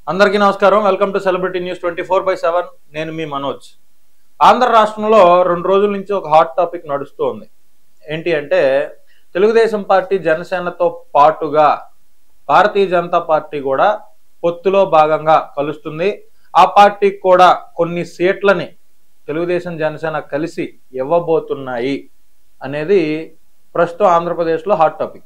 అందరికీ నమస్కారం welcome to celebrity news twenty four by seven నేను మీ మనోజ్ ఆంధ్ర రాష్ట్రంలో రెండు రోజుల నుంచి ఒక హాట్ టాపిక్ నడుస్తూ ఉంది ఏంటి అంటే తెలుగుదేశం పార్టీ జనసేనతో పాటుగా భారతీయ జనతా పార్టీ కూడా పొత్తులో భాగంగా కలుస్తుంది ఆ పార్టీకి కూడా కొన్ని సీట్లని తెలుగుదేశం జనసేన కలిసి ఇవ్వబోతున్నాయి అనేది ప్రస్తుతం ఆంధ్రప్రదేశ్లో హాట్ టాపిక్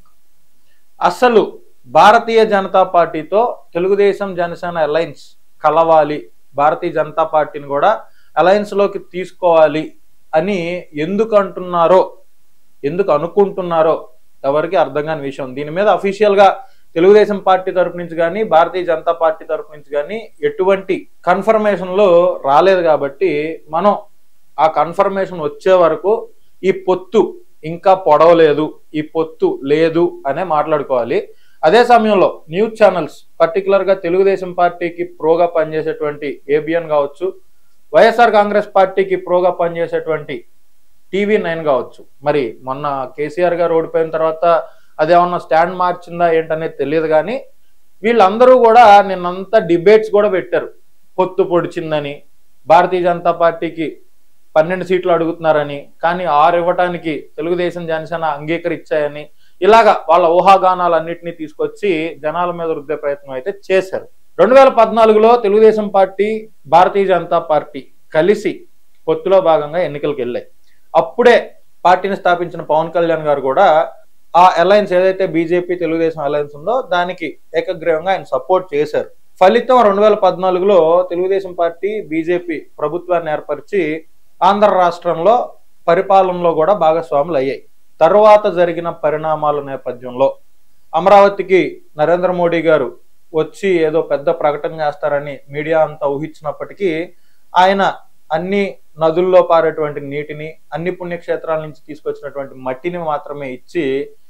అసలు భారతీయ జనతా పార్టీతో తెలుగుదేశం జనసేన అలయన్స్ కలవాలి భారతీయ జనతా పార్టీని కూడా అలయన్స్ లోకి తీసుకోవాలి అని ఎందుకు అంటున్నారో ఎందుకు అనుకుంటున్నారో ఎవరికి అర్థం కాని విషయం దీని మీద అఫీషియల్ గా తెలుగుదేశం పార్టీ తరపు నుంచి కానీ భారతీయ జనతా పార్టీ తరపు నుంచి కానీ ఎటువంటి కన్ఫర్మేషన్లు రాలేదు కాబట్టి మనం ఆ కన్ఫర్మేషన్ వచ్చే వరకు ఈ పొత్తు ఇంకా పొడవలేదు ఈ పొత్తు లేదు అనే మాట్లాడుకోవాలి అదే సమయంలో న్యూస్ ఛానల్స్ పర్టికులర్ గా తెలుగుదేశం పార్టీకి ప్రోగా పనిచేసేటువంటి ఏబిఎన్ కావచ్చు వైఎస్ఆర్ కాంగ్రెస్ పార్టీకి ప్రోగా పనిచేసేటువంటి టీవీ నైన్ కావచ్చు మరి మొన్న కేసీఆర్ గారు ఓడిపోయిన తర్వాత అదేమన్నా స్టాండ్ మార్చిందా ఏంటనేది తెలియదు కానీ వీళ్ళందరూ కూడా నిన్నంతా డిబేట్స్ కూడా పెట్టారు పొత్తు పొడిచిందని భారతీయ జనతా పార్టీకి పన్నెండు సీట్లు అడుగుతున్నారని కానీ ఆరు ఇవ్వటానికి తెలుగుదేశం జనసేన అంగీకరించాయని ఇలాగా వాళ్ళ ఊహాగానాలన్నింటినీ తీసుకొచ్చి జనాల మీద రుద్దే ప్రయత్నం అయితే చేశారు రెండు వేల పద్నాలుగులో తెలుగుదేశం పార్టీ భారతీయ జనతా పార్టీ కలిసి పొత్తులో భాగంగా ఎన్నికలకు వెళ్ళాయి అప్పుడే పార్టీని స్థాపించిన పవన్ కళ్యాణ్ గారు కూడా ఆ అలయన్స్ ఏదైతే బీజేపీ తెలుగుదేశం అలయన్స్ ఉందో దానికి ఏకగ్రీవంగా ఆయన సపోర్ట్ చేశారు ఫలితం రెండు వేల పద్నాలుగులో తెలుగుదేశం పార్టీ బీజేపీ ప్రభుత్వాన్ని ఏర్పరిచి ఆంధ్ర రాష్ట్రంలో పరిపాలనలో కూడా భాగస్వాములు అయ్యాయి తరువాత జరిగిన పరిణామాల నేపథ్యంలో అమరావతికి నరేంద్ర మోడీ గారు వచ్చి ఏదో పెద్ద ప్రకటన చేస్తారని మీడియా అంతా ఊహించినప్పటికీ ఆయన అన్ని నదుల్లో పారేటువంటి నీటిని అన్ని పుణ్యక్షేత్రాల నుంచి తీసుకొచ్చినటువంటి మట్టిని మాత్రమే ఇచ్చి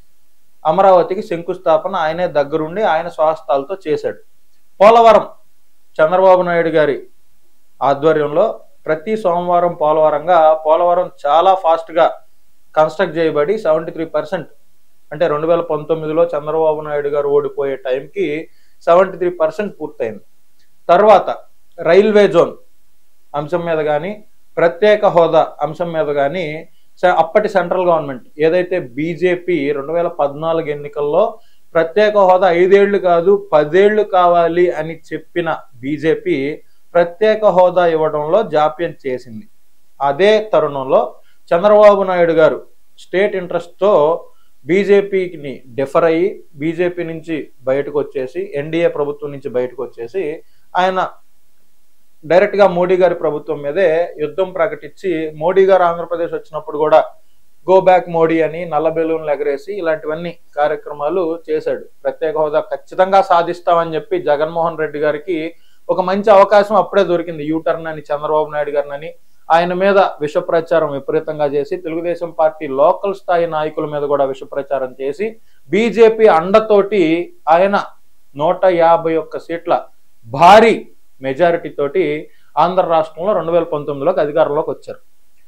అమరావతికి శంకుస్థాపన ఆయనే దగ్గరుండి ఆయన స్వహస్తాలతో చేశాడు పోలవరం చంద్రబాబు నాయుడు గారి ఆధ్వర్యంలో ప్రతి సోమవారం పోలవరంగా పోలవరం చాలా ఫాస్ట్గా కన్స్ట్రక్ట్ చేయబడి సెవెంటీ త్రీ పర్సెంట్ అంటే రెండు వేల పంతొమ్మిదిలో చంద్రబాబు నాయుడు గారు ఓడిపోయే టైంకి సెవెంటీ త్రీ పర్సెంట్ పూర్తయింది తర్వాత రైల్వే జోన్ అంశం మీద కానీ ప్రత్యేక హోదా అంశం మీద కానీ అప్పటి సెంట్రల్ గవర్నమెంట్ ఏదైతే బీజేపీ రెండు వేల పద్నాలుగు ఎన్నికల్లో ప్రత్యేక హోదా ఐదేళ్లు కాదు పదేళ్లు కావాలి అని చెప్పిన బీజేపీ ప్రత్యేక హోదా ఇవ్వడంలో జాప్యం చేసింది అదే తరుణంలో చంద్రబాబు నాయుడు గారు స్టేట్ ఇంట్రెస్ట్తో బీజేపీని డిఫర్ అయ్యి బీజేపీ నుంచి బయటకు వచ్చేసి ఎన్డీఏ ప్రభుత్వం నుంచి బయటకు వచ్చేసి ఆయన డైరెక్ట్గా మోడీ గారి ప్రభుత్వం మీదే యుద్ధం ప్రకటించి మోడీ గారు ఆంధ్రప్రదేశ్ వచ్చినప్పుడు కూడా గో బ్యాక్ మోడీ అని నల్ల బెలూన్లు ఎగరేసి ఇలాంటివన్నీ కార్యక్రమాలు చేశాడు ప్రత్యేక హోదా ఖచ్చితంగా సాధిస్తామని చెప్పి జగన్మోహన్ రెడ్డి గారికి ఒక మంచి అవకాశం అప్పుడే దొరికింది యూటర్న్ అని చంద్రబాబు నాయుడు గారిని ఆయన మీద విష ప్రచారం విపరీతంగా చేసి తెలుగుదేశం పార్టీ లోకల్ స్థాయి నాయకుల మీద కూడా విష ప్రచారం చేసి బీజేపీ అండతోటి ఆయన నూట యాభై ఒక్క సీట్ల భారీ మెజారిటీ తోటి ఆంధ్ర రాష్ట్రంలో రెండు వేల పంతొమ్మిదిలోకి అధికారంలోకి వచ్చారు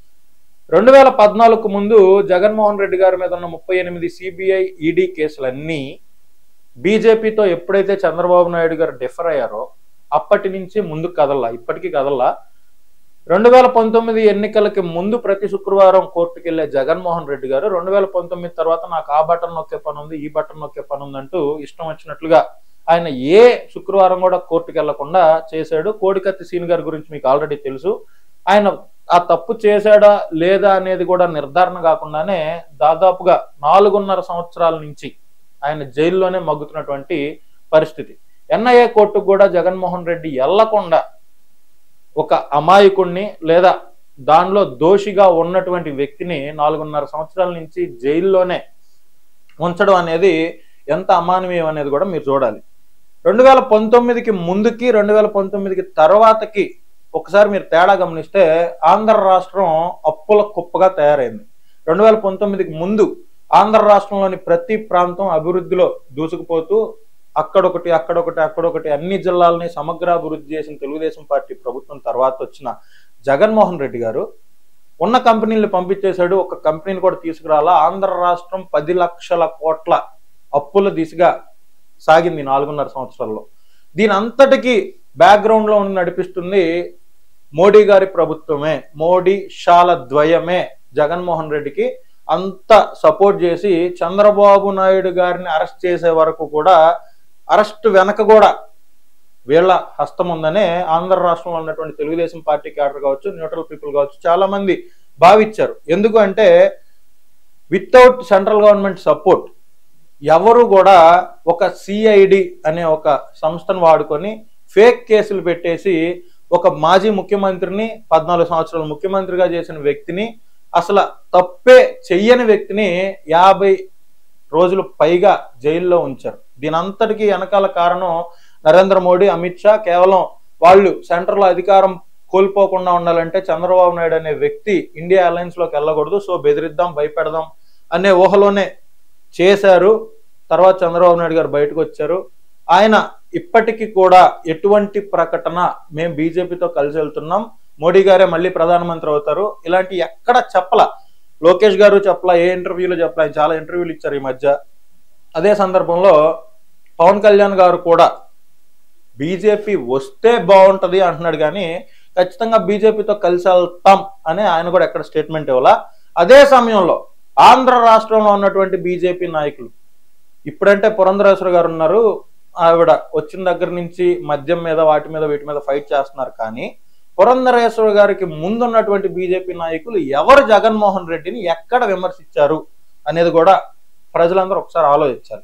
రెండు వేల పద్నాలుగు ముందు జగన్మోహన్ రెడ్డి గారి మీద ఉన్న ముప్పై ఎనిమిది సిబిఐ ఈడీ కేసులన్నీ బీజేపీతో ఎప్పుడైతే చంద్రబాబు నాయుడు గారు డిఫర్ అయ్యారో అప్పటి నుంచి ముందుకు కదల్లా ఇప్పటికీ కదల్లా రెండు వేల పంతొమ్మిది ఎన్నికలకి ముందు ప్రతి శుక్రవారం కోర్టుకు వెళ్లే జగన్మోహన్ రెడ్డి గారు రెండు వేల పంతొమ్మిది తర్వాత నాకు ఆ బటన్ నొక్కే పని ఉంది ఈ బటన్ నొక్కే పని ఉందంటూ ఇష్టం వచ్చినట్లుగా ఆయన ఏ శుక్రవారం కూడా కోర్టుకు వెళ్లకుండా చేశాడు కోడికత్తి సీన్ గారి గురించి మీకు ఆల్రెడీ తెలుసు ఆయన ఆ తప్పు చేశాడా లేదా అనేది కూడా నిర్ధారణ కాకుండానే దాదాపుగా నాలుగున్నర సంవత్సరాల నుంచి ఆయన జైల్లోనే మగ్గుతున్నటువంటి పరిస్థితి ఎన్ఐఏ కోర్టుకు కూడా జగన్మోహన్ రెడ్డి వెళ్లకుండా ఒక అమాయకుణ్ణి లేదా దానిలో దోషిగా ఉన్నటువంటి వ్యక్తిని నాలుగున్నర సంవత్సరాల నుంచి జైల్లోనే ఉంచడం అనేది ఎంత అమానవీయం అనేది కూడా మీరు చూడాలి రెండు వేల పంతొమ్మిదికి ముందుకి రెండు వేల పంతొమ్మిదికి తర్వాతకి ఒకసారి మీరు తేడా గమనిస్తే ఆంధ్ర రాష్ట్రం అప్పుల కుప్పగా తయారైంది రెండు వేల పంతొమ్మిదికి ముందు ఆంధ్ర రాష్ట్రంలోని ప్రతి ప్రాంతం అభివృద్ధిలో దూసుకుపోతూ అక్కడొకటి అక్కడొకటి అక్కడొకటి అన్ని జిల్లాలని సమగ్రాభివృద్ధి చేసిన తెలుగుదేశం పార్టీ ప్రభుత్వం తర్వాత వచ్చిన జగన్మోహన్ రెడ్డి గారు ఉన్న కంపెనీలను పంపించేశాడు ఒక కంపెనీని కూడా తీసుకురాలా ఆంధ్ర రాష్ట్రం పది లక్షల కోట్ల అప్పుల దిశగా సాగింది నాలుగున్నర సంవత్సరాల్లో దీని అంతటికి బ్యాక్గ్రౌండ్ లో ఉండి నడిపిస్తుంది మోడీ గారి ప్రభుత్వమే మోడీ షాల ద్వయమే జగన్మోహన్ రెడ్డికి అంత సపోర్ట్ చేసి చంద్రబాబు నాయుడు గారిని అరెస్ట్ చేసే వరకు కూడా అరెస్ట్ వెనక కూడా వీళ్ళ హస్తం ఉందనే ఆంధ్ర రాష్ట్రంలో ఉన్నటువంటి తెలుగుదేశం పార్టీ క్యాడర్ కావచ్చు న్యూట్రల్ పీపుల్ కావచ్చు చాలా మంది భావించారు ఎందుకు అంటే వితౌట్ సెంట్రల్ గవర్నమెంట్ సపోర్ట్ ఎవరు కూడా ఒక సిఐడి అనే ఒక సంస్థను వాడుకొని ఫేక్ కేసులు పెట్టేసి ఒక మాజీ ముఖ్యమంత్రిని పద్నాలుగు సంవత్సరాలు ముఖ్యమంత్రిగా చేసిన వ్యక్తిని అసలు తప్పే చెయ్యని వ్యక్తిని యాభై రోజులు పైగా జైల్లో ఉంచారు దీని అంతటికి వెనకాల కారణం నరేంద్ర మోడీ అమిత్ షా కేవలం వాళ్ళు సెంట్రల్ అధికారం కోల్పోకుండా ఉండాలంటే చంద్రబాబు నాయుడు అనే వ్యక్తి ఇండియా అలయన్స్ లోకి వెళ్ళకూడదు సో బెదిరిద్దాం భయపెడదాం అనే ఊహలోనే చేశారు తర్వాత చంద్రబాబు నాయుడు గారు బయటకు వచ్చారు ఆయన ఇప్పటికీ కూడా ఎటువంటి ప్రకటన మేము బీజేపీతో కలిసి వెళ్తున్నాం మోడీ గారే మళ్ళీ ప్రధానమంత్రి అవుతారు ఇలాంటి ఎక్కడ చెప్పల లోకేష్ గారు చెప్పలా ఏ ఇంటర్వ్యూలో చెప్పలా ఆయన చాలా ఇంటర్వ్యూలు ఇచ్చారు ఈ మధ్య అదే సందర్భంలో పవన్ కళ్యాణ్ గారు కూడా బీజేపీ వస్తే బాగుంటది అంటున్నాడు కానీ ఖచ్చితంగా బీజేపీతో కలిసి వెళ్తాం అని ఆయన కూడా ఎక్కడ స్టేట్మెంట్ ఇవ్వాల అదే సమయంలో ఆంధ్ర రాష్ట్రంలో ఉన్నటువంటి బీజేపీ నాయకులు ఇప్పుడంటే పురంధరేశ్వర గారు ఉన్నారు ఆవిడ వచ్చిన దగ్గర నుంచి మద్యం మీద వాటి మీద వీటి మీద ఫైట్ చేస్తున్నారు కానీ పురంధరేశ్వర గారికి ముందున్నటువంటి బీజేపీ నాయకులు ఎవరు జగన్మోహన్ రెడ్డిని ఎక్కడ విమర్శించారు అనేది కూడా ప్రజలందరూ ఒకసారి ఆలోచించాలి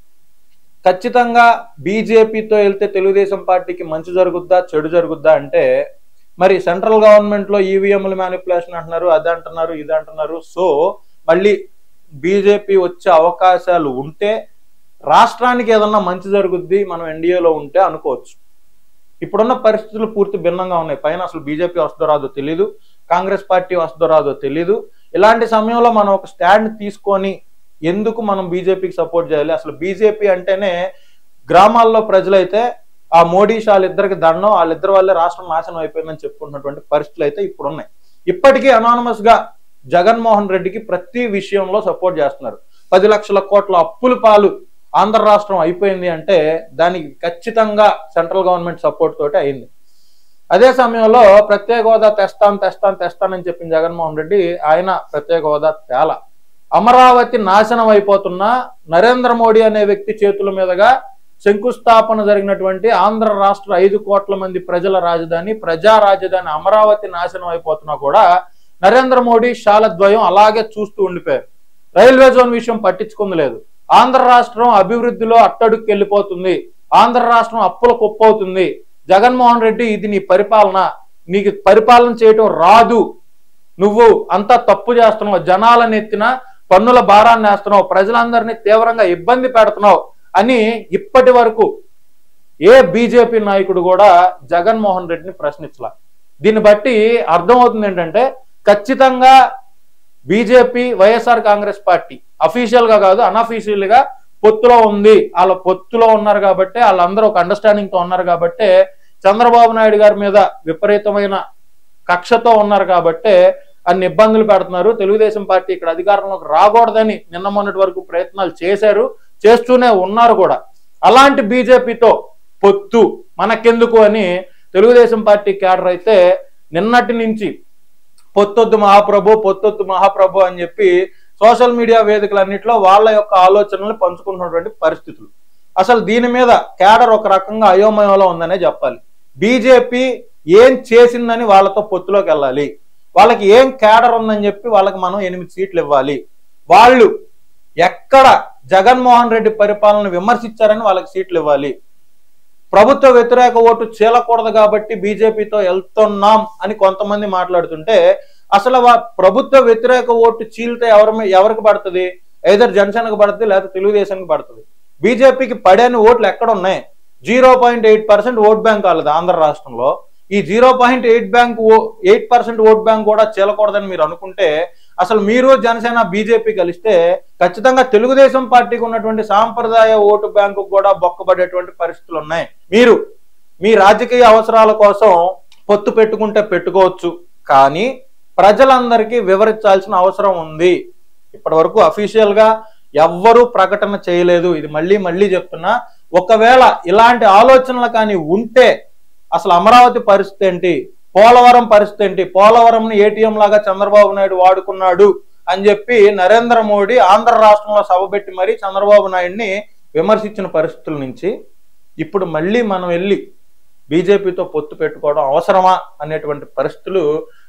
ఖచ్చితంగా బీజేపీతో వెళ్తే తెలుగుదేశం పార్టీకి మంచి జరుగుద్దా చెడు జరుగుద్దా అంటే మరి సెంట్రల్ గవర్నమెంట్ లో ఈవీఎంల మ్యానిపులేషన్ అంటున్నారు అది అంటున్నారు ఇది అంటున్నారు సో మళ్ళీ బీజేపీ వచ్చే అవకాశాలు ఉంటే రాష్ట్రానికి ఏదన్నా మంచి జరుగుద్ది మనం ఎన్డీఏలో ఉంటే అనుకోవచ్చు ఇప్పుడున్న పరిస్థితులు పూర్తి భిన్నంగా ఉన్నాయి పైన అసలు బీజేపీ వస్తుందో రాదో తెలీదు కాంగ్రెస్ పార్టీ వస్తుందో రాదో తెలీదు ఇలాంటి సమయంలో మనం ఒక స్టాండ్ తీసుకొని ఎందుకు మనం బీజేపీకి సపోర్ట్ చేయాలి అసలు బీజేపీ అంటేనే గ్రామాల్లో ప్రజలైతే ఆ మోడీ షా వాళ్ళిద్దరికి దండం వాళ్ళిద్దరి వల్లే రాష్ట్రం నాశనం అయిపోయిందని చెప్పుకుంటున్నటువంటి పరిస్థితులు అయితే ఇప్పుడు ఉన్నాయి ఇప్పటికీ అనానమస్ గా జగన్మోహన్ రెడ్డికి ప్రతి విషయంలో సపోర్ట్ చేస్తున్నారు పది లక్షల కోట్ల అప్పుల పాలు ఆంధ్ర రాష్ట్రం అయిపోయింది అంటే దానికి ఖచ్చితంగా సెంట్రల్ గవర్నమెంట్ సపోర్ట్ తోటి అయింది అదే సమయంలో ప్రత్యేక హోదా తెస్తాను తెస్తాను తెస్తానని చెప్పిన జగన్మోహన్ రెడ్డి ఆయన ప్రత్యేక హోదా తేల అమరావతి నాశనం అయిపోతున్న నరేంద్ర మోడీ అనే వ్యక్తి చేతుల మీదుగా శంకుస్థాపన జరిగినటువంటి ఆంధ్ర రాష్ట్ర ఐదు కోట్ల మంది ప్రజల రాజధాని ప్రజా రాజధాని అమరావతి నాశనం అయిపోతున్నా కూడా నరేంద్ర మోడీ శాలద్వయం అలాగే చూస్తూ ఉండిపోయారు రైల్వే జోన్ విషయం పట్టించుకుంది లేదు ఆంధ్ర రాష్ట్రం అభివృద్ధిలో అట్టడుక్కి వెళ్ళిపోతుంది ఆంధ్ర రాష్ట్రం అప్పుల కుప్పవుతుంది జగన్మోహన్ రెడ్డి ఇది నీ పరిపాలన నీకు పరిపాలన చేయటం రాదు నువ్వు అంతా తప్పు చేస్తున్నావు జనాలను ఎత్తిన పన్నుల భారాన్ని వేస్తున్నావు ప్రజలందరినీ తీవ్రంగా ఇబ్బంది పెడుతున్నావు అని ఇప్పటి వరకు ఏ బీజేపీ నాయకుడు కూడా జగన్మోహన్ రెడ్డిని ప్రశ్నించలా దీన్ని బట్టి అర్థమవుతుంది ఏంటంటే ఖచ్చితంగా BJP YSR Congress Party official గా కాదు అన్అఫీషియల్ గా పొత్తులో ఉంది వాళ్ళ పొత్తులో ఉన్నారు కాబట్టి వాళ్ళందరూ ఒక అండర్స్టాండింగ్ తో ఉన్నారు కాబట్టి చంద్రబాబు నాయుడు గారి మీద విపరీతమైన కక్షతో ఉన్నారు కాబట్టే అన్ని ఇబ్బందులు పెడుతున్నారు తెలుగుదేశం పార్టీ ఇక్కడ అధికారంలోకి రాకూడదని నిన్న మొన్నటి వరకు ప్రయత్నాలు చేశారు చేస్తూనే ఉన్నారు కూడా అలాంటి బీజేపీతో పొత్తు మనకెందుకు అని తెలుగుదేశం పార్టీ క్యాడర్ అయితే నిన్నటి నుంచి పొత్తొద్దు మహాప్రభు పొత్తొద్దు మహాప్రభు అని చెప్పి సోషల్ మీడియా వేదికలన్నింటిలో వాళ్ళ యొక్క ఆలోచనలు పంచుకుంటున్నటువంటి పరిస్థితులు అసలు దీని మీద క్యాడర్ ఒక రకంగా అయోమయంలో ఉందనే చెప్పాలి బీజేపీ ఏం చేసిందని వాళ్ళతో పొత్తులోకి వెళ్ళాలి వాళ్ళకి ఏం క్యాడర్ ఉందని చెప్పి వాళ్ళకి మనం ఎనిమిది సీట్లు ఇవ్వాలి వాళ్ళు ఎక్కడ జగన్మోహన్ రెడ్డి పరిపాలన విమర్శించారని వాళ్ళకి సీట్లు ఇవ్వాలి ప్రభుత్వ వ్యతిరేక ఓటు చీలకూడదు కాబట్టి బీజేపీతో వెళ్తున్నాం అని కొంతమంది మాట్లాడుతుంటే అసలు వా- ప్రభుత్వ వ్యతిరేక ఓటు చీలితే ఎవరి మీ- ఎవరికి పడుతుంది ఐదర్ జనసేనకు పడుతుంది లేదా తెలుగుదేశానికి పడుతుంది బీజేపీకి పడని ఓట్లు ఎక్కడ ఉన్నాయి zero point eight percent vote bank వాళ్ళది ఆంధ్ర రాష్ట్రంలో ఈ zero point eight bank eight percent vote bank కూడా చీలకూడదని మీరు అనుకుంటే అసలు మీరు జనసేన బీజేపీ కలిస్తే ఖచ్చితంగా తెలుగుదేశం పార్టీకి ఉన్నటువంటి సాంప్రదాయ ఓటు బ్యాంకు కూడా బొక్కబడేటువంటి పరిస్థితులు ఉన్నాయి మీరు మీ రాజకీయ అవసరాల కోసం పొత్తు పెట్టుకుంటే పెట్టుకోవచ్చు కానీ ప్రజలందరికీ వివరించాల్సిన అవసరం ఉంది ఇప్పటి వరకు అఫీషియల్ గా ఎవ్వరూ ప్రకటన చేయలేదు ఇది మళ్ళీ మళ్ళీ చెప్తున్నా ఒకవేళ ఇలాంటి ఆలోచనలు కానీ ఉంటే అసలు అమరావతి పరిస్థితి ఏంటి పోలవరం పరిస్థితి ఏంటి పోలవరంని ఏటీఎం లాగా చంద్రబాబు నాయుడు వాడుకున్నాడు అని చెప్పి నరేంద్ర మోడీ ఆంధ్ర రాష్ట్రంలో సభ పెట్టి మరీ చంద్రబాబు నాయుడిని విమర్శించిన పరిస్థితుల నుంచి ఇప్పుడు మళ్ళీ మనం వెళ్ళి బీజేపీతో పొత్తు పెట్టుకోవడం అవసరమా అనేటువంటి పరిస్థితులు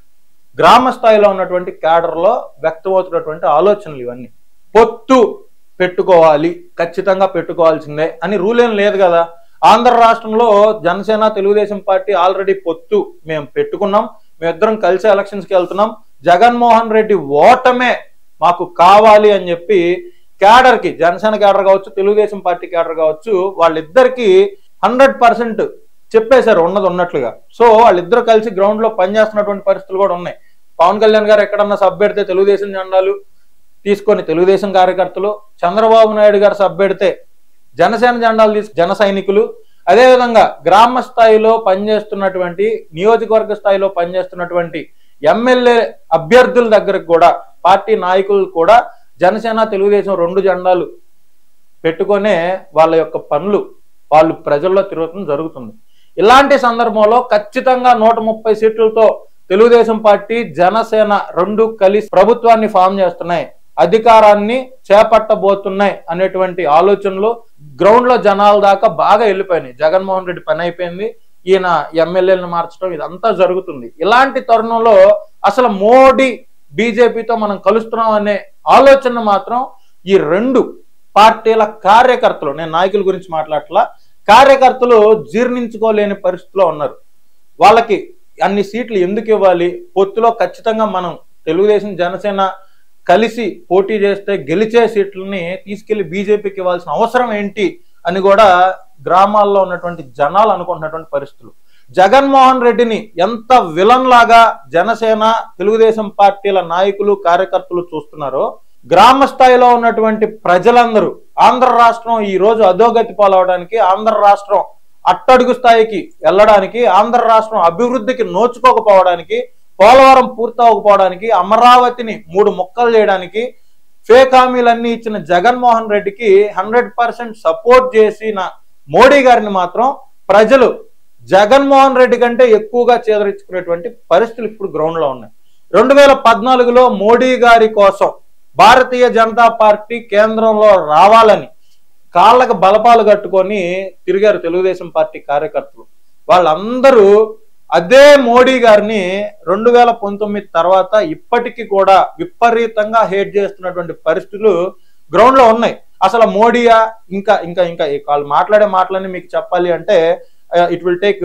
గ్రామ స్థాయిలో ఉన్నటువంటి క్యాడర్లో వ్యక్తమవుతున్నటువంటి ఆలోచనలు ఇవన్నీ పొత్తు పెట్టుకోవాలి ఖచ్చితంగా పెట్టుకోవాల్సిందే అని రూల్ ఏం లేదు కదా ఆంధ్ర రాష్ట్రంలో జనసేన తెలుగుదేశం పార్టీ ఆల్రెడీ పొత్తు మేము పెట్టుకున్నాం మేమిద్దరం కలిసి ఎలక్షన్స్ కి వెళ్తున్నాం జగన్మోహన్ రెడ్డి ఓటమే మాకు కావాలి అని చెప్పి క్యాడర్ కి జనసేన క్యాడర్ కావచ్చు తెలుగుదేశం పార్టీ క్యాడర్ కావచ్చు వాళ్ళిద్దరికి హండ్రెడ్ పర్సెంట్ చెప్పేశారు ఉన్నది ఉన్నట్లుగా సో వాళ్ళిద్దరు కలిసి గ్రౌండ్ లో పనిచేస్తున్నటువంటి పరిస్థితులు కూడా ఉన్నాయి పవన్ కళ్యాణ్ గారు ఎక్కడన్నా సబ్ పెడితే తెలుగుదేశం జెండాలు తీసుకొని తెలుగుదేశం కార్యకర్తలు చంద్రబాబు నాయుడు గారు సబ్ పెడితే జనసేన జెండాలు తీసుకు జన సైనికులు అదేవిధంగా గ్రామ స్థాయిలో పనిచేస్తున్నటువంటి నియోజకవర్గ స్థాయిలో పనిచేస్తున్నటువంటి ఎమ్మెల్యే అభ్యర్థుల దగ్గరకు కూడా పార్టీ నాయకులు కూడా జనసేన తెలుగుదేశం రెండు జెండాలు పెట్టుకొనే వాళ్ళ యొక్క పనులు వాళ్ళు ప్రజల్లో తిరగటం జరుగుతుంది ఇలాంటి సందర్భంలో ఖచ్చితంగా నూట ముప్పై సీట్లతో తెలుగుదేశం పార్టీ జనసేన రెండు కలిసి ప్రభుత్వాన్ని ఫామ్ చేస్తున్నాయి అధికారాన్ని చేపట్టబోతున్నాయి అనేటువంటి ఆలోచనలు గ్రౌండ్ లో జనాల దాకా బాగా వెళ్ళిపోయినాయి జగన్మోహన్ రెడ్డి పని అయిపోయింది ఈయన ఎమ్మెల్యేలను మార్చడం ఇదంతా జరుగుతుంది ఇలాంటి తరుణంలో అసలు మోడీ బీజేపీతో మనం కలుస్తున్నాం అనే ఆలోచన మాత్రం ఈ రెండు పార్టీల కార్యకర్తలు నేను నాయకుల గురించి మాట్లాడట్లా కార్యకర్తలు జీర్ణించుకోలేని పరిస్థితిలో ఉన్నారు వాళ్ళకి అన్ని సీట్లు ఎందుకు ఇవ్వాలి పొత్తులో ఖచ్చితంగా మనం తెలుగుదేశం జనసేన కలిసి పోటీ చేస్తే గెలిచే సీట్లని తీసుకెళ్లి బీజేపీకి ఇవ్వాల్సిన అవసరం ఏంటి అని కూడా గ్రామాల్లో ఉన్నటువంటి జనాలు అనుకుంటున్నటువంటి పరిస్థితులు జగన్మోహన్ రెడ్డిని ఎంత విలన్ లాగా జనసేన తెలుగుదేశం పార్టీల నాయకులు కార్యకర్తలు చూస్తున్నారో గ్రామ స్థాయిలో ఉన్నటువంటి ప్రజలందరూ ఆంధ్ర రాష్ట్రం ఈ రోజు అధోగతి పాలవడానికి ఆంధ్ర రాష్ట్రం అట్టడుగు స్థాయికి వెళ్ళడానికి ఆంధ్ర రాష్ట్రం అభివృద్ధికి నోచుకోకపోవడానికి పోలవరం పూర్తవకపోవడానికి అమరావతిని మూడు ముక్కలు చేయడానికి ఫేక్ హామీలన్నీ ఇచ్చిన జగన్మోహన్ రెడ్డికి హండ్రెడ్ పర్సెంట్ సపోర్ట్ చేసిన మోడీ గారిని మాత్రం ప్రజలు జగన్మోహన్ రెడ్డి కంటే ఎక్కువగా చేదరించుకునేటువంటి పరిస్థితులు ఇప్పుడు గ్రౌండ్ లో ఉన్నాయి రెండు వేల పద్నాలుగులో మోడీ గారి కోసం భారతీయ జనతా పార్టీ కేంద్రంలో రావాలని కాళ్ళకు బలపాలు కట్టుకొని తిరిగారు తెలుగుదేశం పార్టీ కార్యకర్తలు వాళ్ళందరూ అదే మోడీ గారిని రెండు వేల పంతొమ్మిది తర్వాత ఇప్పటికీ కూడా విపరీతంగా హేట్ చేస్తున్నటువంటి పరిస్థితులు గ్రౌండ్ లో ఉన్నాయి అసలు మోడీయా ఇంకా ఇంకా ఇంకా ఈ వాళ్ళు మాట్లాడే మాటలన్నీ మీకు చెప్పాలి అంటే it will take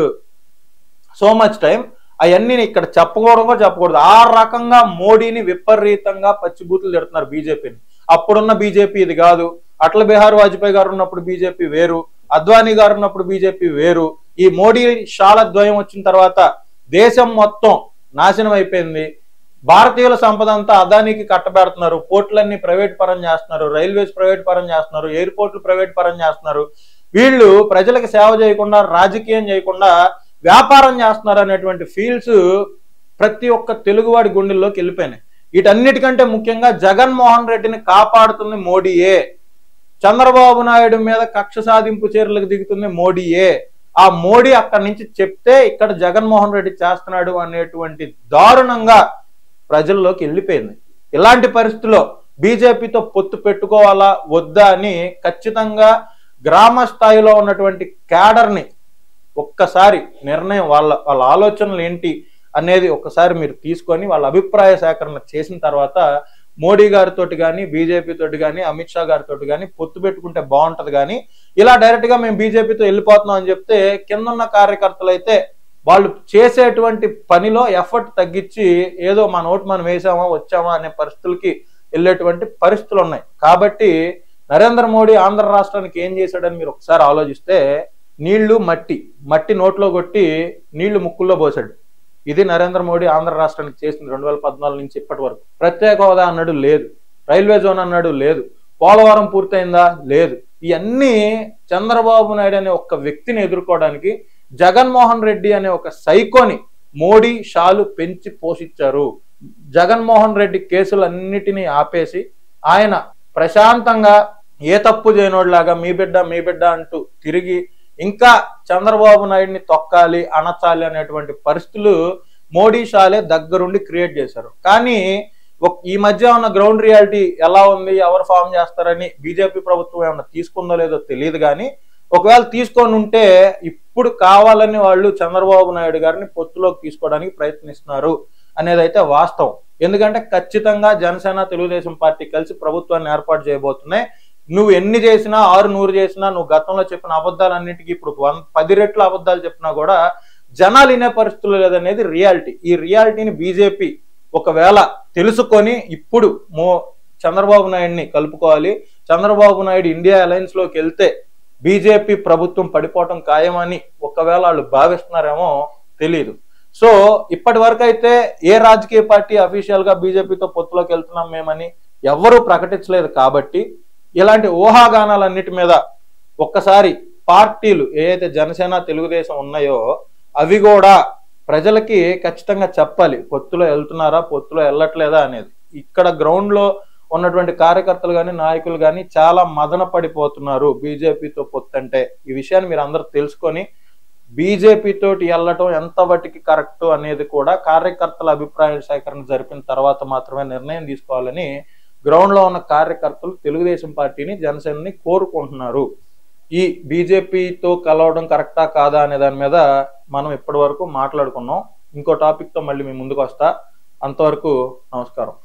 so much time అవన్నీ ఇక్కడ చెప్పకూడదు కూడా చెప్పకూడదు ఆ రకంగా మోడీని విపరీతంగా పచ్చిబూతులు తిడుతున్నారు బీజేపీని అప్పుడున్న బీజేపీ ఇది కాదు అటల్ బిహార్ వాజ్పేయి గారు ఉన్నప్పుడు బీజేపీ వేరు అద్వానీ గారు ఉన్నప్పుడు బీజేపీ వేరు ఈ మోడీ షాల ద్వయం వచ్చిన తర్వాత దేశం మొత్తం నాశనం అయిపోయింది భారతీయుల సంపద అంతా అదానికి కట్టబెడుతున్నారు పోర్టులన్నీ ప్రైవేట్ పరం చేస్తున్నారు రైల్వేస్ ప్రైవేట్ పరం చేస్తున్నారు ఎయిర్పోర్ట్లు ప్రైవేట్ పరం చేస్తున్నారు వీళ్ళు ప్రజలకు సేవ చేయకుండా రాజకీయం చేయకుండా వ్యాపారం చేస్తున్నారు అనేటువంటి ఫీల్స్ ప్రతి ఒక్క తెలుగువాడి గుండెల్లోకి వెళ్ళిపోయినాయి వీటన్నిటికంటే ముఖ్యంగా జగన్మోహన్ రెడ్డిని కాపాడుతుంది మోడీయే చంద్రబాబు నాయుడు మీద కక్ష సాధింపు చర్యలకు దిగుతుంది మోడీయే ఆ మోడీ అక్కడి నుంచి చెప్తే ఇక్కడ జగన్మోహన్ రెడ్డి చేస్తున్నాడు అనేటువంటి దారుణంగా ప్రజల్లోకి వెళ్ళిపోయింది ఇలాంటి పరిస్థితుల్లో బీజేపీతో పొత్తు పెట్టుకోవాలా వద్దా అని ఖచ్చితంగా గ్రామ స్థాయిలో ఉన్నటువంటి క్యాడర్ని ఒక్కసారి నిర్ణయం వాళ్ళ వాళ్ళ ఆలోచనలు ఏంటి అనేది ఒక్కసారి మీరు తీసుకొని వాళ్ళ అభిప్రాయ సేకరణ చేసిన తర్వాత మోడీ గారితో కానీ బీజేపీ తోటి కానీ అమిత్ షా గారితో కానీ పొత్తు పెట్టుకుంటే బాగుంటది కానీ ఇలా డైరెక్ట్ గా మేము బీజేపీతో వెళ్ళిపోతున్నాం అని చెప్తే కింద ఉన్న కార్యకర్తలు అయితే వాళ్ళు చేసేటువంటి పనిలో ఎఫర్ట్ తగ్గించి ఏదో మన ఓటు మనం వేసామా వచ్చామా అనే పరిస్థితులకి వెళ్ళేటువంటి పరిస్థితులు ఉన్నాయి కాబట్టి నరేంద్ర మోడీ ఆంధ్ర రాష్ట్రానికి ఏం చేశాడని మీరు ఒకసారి ఆలోచిస్తే నీళ్లు మట్టి మట్టి నోట్లో కొట్టి నీళ్లు ముక్కుల్లో పోసాడు ఇది నరేంద్ర మోడీ ఆంధ్ర రాష్ట్రానికి చేసింది రెండు వేల పద్నాలుగు నుంచి ఇప్పటి వరకు ప్రత్యేక హోదా అన్నాడు లేదు రైల్వే జోన్ అన్నాడు లేదు పోలవరం పూర్తయిందా లేదు ఇవన్నీ చంద్రబాబు నాయుడు అనే ఒక వ్యక్తిని ఎదుర్కోవడానికి జగన్మోహన్ రెడ్డి అనే ఒక సైకోని మోడీ షాలు పెంచి పోషించారు జగన్మోహన్ రెడ్డి కేసులన్నిటినీ ఆపేసి ఆయన ప్రశాంతంగా ఏ తప్పు చేయనోడిలాగా మీ బిడ్డ మీ బిడ్డ అంటూ తిరిగి ఇంకా చంద్రబాబు నాయుడిని తొక్కాలి అనచాలి అనేటువంటి పరిస్థితులు మోడీ షాలే దగ్గరుండి క్రియేట్ చేశారు కానీ ఒక- ఈ మధ్య ఉన్న గ్రౌండ్ రియాలిటీ ఎలా ఉంది ఎవరు ఫామ్ చేస్తారని బీజేపీ ప్రభుత్వం ఏమన్నా తీసుకుందో లేదో తెలియదు కానీ ఒకవేళ తీసుకొని ఉంటే ఇప్పుడు కావాలని వాళ్ళు చంద్రబాబు నాయుడు గారిని పొత్తులోకి తీసుకోవడానికి ప్రయత్నిస్తున్నారు అనేది అయితే వాస్తవం ఎందుకంటే ఖచ్చితంగా జనసేన తెలుగుదేశం పార్టీ కలిసి ప్రభుత్వాన్ని ఏర్పాటు చేయబోతున్నాయి నువ్వు ఎన్ని చేసినా ఆరు నూరు చేసినా నువ్వు గతంలో చెప్పిన అబద్ధాలన్నిటికీ ఇప్పుడు వన్ పది రెట్లు అబద్ధాలు చెప్పినా కూడా జనాలు వినే పరిస్థితులు లేదనేది రియాలిటీ ఈ రియాలిటీని బీజేపీ ఒకవేళ తెలుసుకొని ఇప్పుడు మో చంద్రబాబు నాయుడిని కలుపుకోవాలి చంద్రబాబు నాయుడు ఇండియా అలయన్స్ లోకి వెళ్తే బీజేపీ ప్రభుత్వం పడిపోవటం ఖాయమని ఒకవేళ వాళ్ళు భావిస్తున్నారేమో తెలియదు సో ఇప్పటి వరకు అయితే ఏ రాజకీయ పార్టీ అఫీషియల్ గా బీజేపీతో పొత్తులోకి వెళ్తున్నాం మేమని ఎవరూ ప్రకటించలేదు కాబట్టి ఇలాంటి ఊహాగానాలన్నిటి మీద ఒక్కసారి పార్టీలు ఏదైతే జనసేన తెలుగుదేశం ఉన్నాయో అవి కూడా ప్రజలకి ఖచ్చితంగా చెప్పాలి పొత్తులో వెళ్తున్నారా పొత్తులో వెళ్ళట్లేదా అనేది ఇక్కడ గ్రౌండ్ లో ఉన్నటువంటి కార్యకర్తలు కానీ నాయకులు కానీ చాలా మదన పడిపోతున్నారు బీజేపీతో పొత్తు అంటే ఈ విషయాన్ని మీరు అందరూ తెలుసుకొని బీజేపీ తోటి వెళ్ళటం ఎంత వాటికి కరెక్ట్ అనేది కూడా కార్యకర్తల అభిప్రాయ సేకరణ జరిపిన తర్వాత మాత్రమే నిర్ణయం తీసుకోవాలని గ్రౌండ్ లో ఉన్న కార్యకర్తలు తెలుగుదేశం పార్టీని జనసేనని కోరుకుంటున్నారు ఈ బీజేపీతో కలవడం కరెక్టా కాదా అనే దాని మీద మనం ఇప్పటి వరకు మాట్లాడుకున్నాం ఇంకో టాపిక్ తో మళ్ళీ మీ ముందుకు వస్తా అంతవరకు నమస్కారం